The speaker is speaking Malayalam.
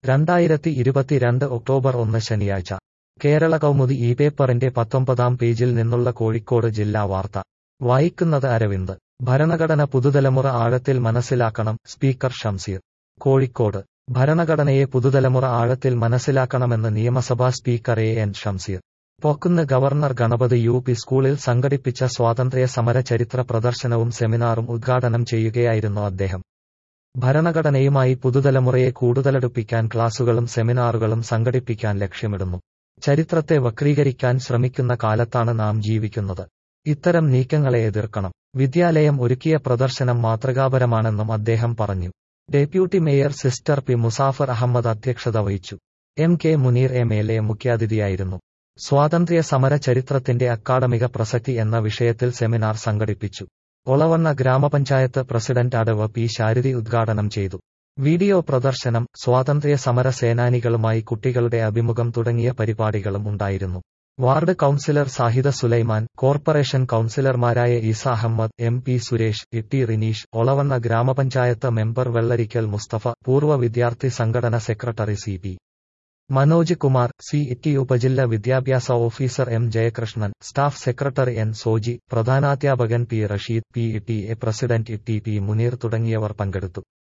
രണ്ടായിരത്തി ഇരുപത്തിരണ്ട് ഒക്ടോബർ ഒന്ന് ശനിയാഴ്ച കേരള കൗമുദി ഈ പേപ്പറിന്റെ പത്തൊമ്പതാം പേജിൽ നിന്നുള്ള കോഴിക്കോട് ജില്ലാ വാർത്ത വായിക്കുന്നത് അരവിന്ദ് ഭരണഘടന പുതുതലമുറ ആഴത്തിൽ മനസ്സിലാക്കണം സ്പീക്കർ ഷംസീർ കോഴിക്കോട് ഭരണഘടനയെ പുതുതലമുറ ആഴത്തിൽ മനസ്സിലാക്കണമെന്ന് നിയമസഭാ speaker A N Shamseer Pokkunnu governor Ganapathi U P സ്കൂളിൽ സംഘടിപ്പിച്ച സ്വാതന്ത്ര്യ സമര ചരിത്ര പ്രദർശനവും സെമിനാറും ഉദ്ഘാടനം ചെയ്യുകയായിരുന്നു അദ്ദേഹം ഭരണഘടനയുമായി പുതുതലമുറയെ കൂടുതലടുപ്പിക്കാൻ ക്ലാസുകളും സെമിനാറുകളും സംഘടിപ്പിക്കാൻ ലക്ഷ്യമിടുന്നു ചരിത്രത്തെ വക്രീകരിക്കാൻ ശ്രമിക്കുന്ന കാലത്താണ് നാം ജീവിക്കുന്നത് ഇത്തരം നീക്കങ്ങളെ എതിർക്കണം വിദ്യാലയം ഒരുക്കിയ പ്രദർശനം മാതൃകാപരമാണെന്നും അദ്ദേഹം പറഞ്ഞു deputy mayor sister P Musafar Ahammed അധ്യക്ഷത വഹിച്ചു M K Muneer M L A മുഖ്യാതിഥിയായിരുന്നു സ്വാതന്ത്ര്യ സമര ചരിത്രത്തിന്റെ അക്കാഡമിക പ്രസക്തി എന്ന വിഷയത്തിൽ സെമിനാർ സംഘടിപ്പിച്ചു ഒളവണ്ണ ഗ്രാമപഞ്ചായത്ത് പ്രസിഡന്റ് അടവ് പി ശാരദി ഉദ്ഘാടനം ചെയ്തു വീഡിയോ പ്രദർശനം സ്വാതന്ത്ര്യ സമര സേനാനികളുമായി കുട്ടികളുടെ അഭിമുഖം തുടങ്ങിയ പരിപാടികളും ഉണ്ടായിരുന്നു ward councillor Sahida Sulaiman corporation കൌൺസിലർമാരായ ഈസ അഹമ്മദ് എം പി സുരേഷ് ഇട്ടി റിനീഷ് ഒളവണ്ണ ഗ്രാമപഞ്ചായത്ത് മെമ്പർ വെള്ളരിക്കൽ മുസ്തഫ പൂർവ്വ വിദ്യാർത്ഥി സംഘടന secretary C P Manoj Kumar C ഇറ്റി ഉപജില്ല വിദ്യാഭ്യാസ officer M Jayakrishnan staff secretary N Soji പ്രധാനാധ്യാപകൻ P Rasheed P E T A president E T P Muneer തുടങ്ങിയവർ പങ്കെടുത്തു